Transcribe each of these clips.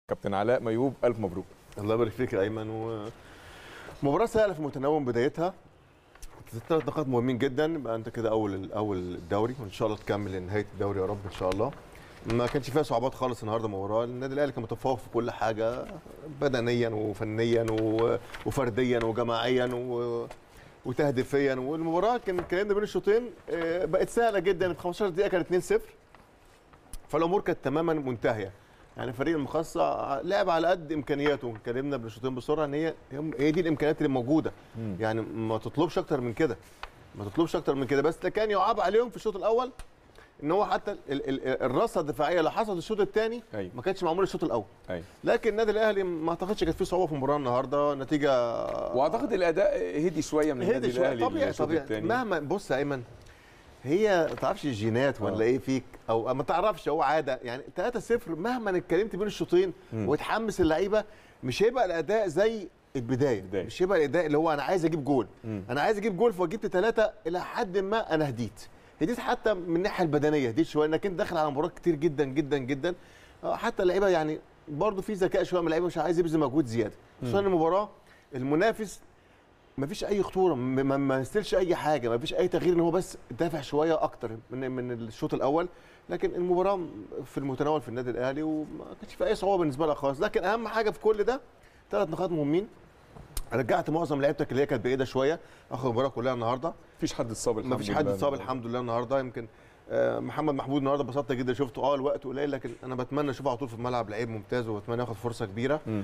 كابتن علاء ميوب الف مبروك الله يبارك فيك يا ايمن و مباراه سهله في متناول بدايتها ثلاث نقاط مهمين جدا يبقى انت كده اول اول الدوري وان شاء الله تكمل لنهايه الدوري يا رب ان شاء الله ما كانش فيها صعوبات خالص النهارده المباراه النادي الاهلي كان متفوق في كل حاجه بدنيا وفنيا و- وفرديا وجماعيا و وتهديفيا والمباراه كان الكلام بين الشوطين آه، بقت سهله جدا في 15 دقيقه كانت 2-0 فالامور كانت تماما منتهيه يعني فريق المخصص لعب على قد امكانياته اتكلمنا بالشوطين بسرعه ان هي هي دي الامكانيات اللي موجوده يعني ما تطلبش اكتر من كده ما تطلبش اكتر من كده بس ده كان يعاب عليهم في الشوط الاول ان هو حتى ال- ال- ال- الرصه الدفاعيه اللي حصلت الشوط الثاني أيوة. ما كانتش معموله الشوط الاول ايوه لكن النادي الاهلي ما اعتقدش كانت فيه صعوبه في المباراه النهارده نتيجه واعتقد الاداء هدي شويه من النادي هدي شويه الاهلي طبيعي الشوط طبيعي التاني. مهما بص يا ايمن هي ما تعرفش الجينات ولا آه. ايه فيك او ما تعرفش هو عاده يعني 3-0 مهما اتكلمت بين الشوطين وتحمس اللعيبه مش هيبقى الاداء زي البدايه البداية. مش هيبقى الاداء اللي هو انا عايز اجيب جول مم. انا عايز اجيب جول فجبت ثلاثه الى حد ما انا هديت هديت حتى من الناحيه البدنيه هديت شويه انك انت داخل على مباراه كتير جدا جدا جدا آه، حتى اللعيبه يعني برضه في ذكاء شويه من اللعيبه مش عايز يبذل مجهود زياده خصوصا المباراه المنافس ما فيش اي خطوره ما- ما ما نستلش اي حاجه ما فيش اي تغيير ان هو بس دافع شويه اكتر من من الشوط الاول لكن المباراه في المتناول في النادي الاهلي وما كانش في اي صعوبه بالنسبه لها خالص لكن اهم حاجه في كل ده ثلاث نقاط مهمين رجعت معظم لعيبتك اللي هي كانت بعيده شويه اخر المباراه كلها النهارده مفيش حد اتصاب الحمد ما فيش لله حد اتصاب الحمد لله النهارده يمكن آه، محمد محمود النهارده بسطت جدا شفته اه الوقت قليل لكن انا بتمنى اشوفه على طول في الملعب لعيب ممتاز وبتمنى ياخد فرصه كبيره مم.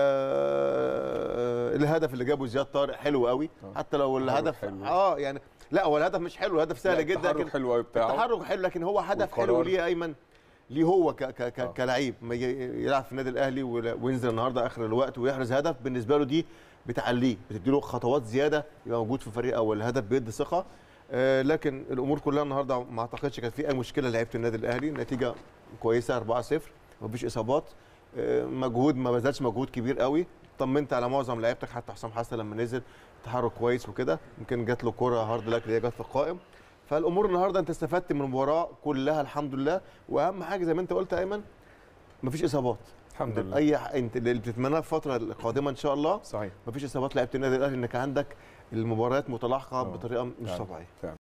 آه الهدف اللي جابه زياد طارق حلو قوي آه. حتى لو الهدف حلو. اه يعني لا هو الهدف مش حلو الهدف سهل جدا التحرك لكن حلو قوي بتاعه التحرك حلو لكن هو هدف حلو والقرار. ليه يا ايمن ليه هو ك ك ك آه. كلعيب ما ي- يلعب في النادي الاهلي ولا- وينزل النهارده اخر الوقت ويحرز هدف بالنسبه له دي بتعليه بتدي له خطوات زياده يبقى موجود في فريق او الهدف بيدي ثقه آه لكن الامور كلها النهارده ما اعتقدش كانت في اي مشكله لعيبه النادي الاهلي النتيجه كويسه 4-0 مفيش اصابات آه مجهود ما بذلش مجهود كبير قوي طمنت على معظم لعيبتك حتى حسام حسن لما نزل تحرك كويس وكده يمكن جات له كره هارد لك اللي هي جت في القائم فالامور النهارده انت استفدت من المباراه كلها الحمد لله واهم حاجه زي ما انت قلت يا ايمن مفيش اصابات الحمد لله اي ح- انت اللي بتتمناه الفتره القادمه ان شاء الله صحيح مفيش اصابات لعيبه النادي الاهلي انك عندك المباريات متلاحقه آه. بطريقه مش فعلا. طبيعيه فعلا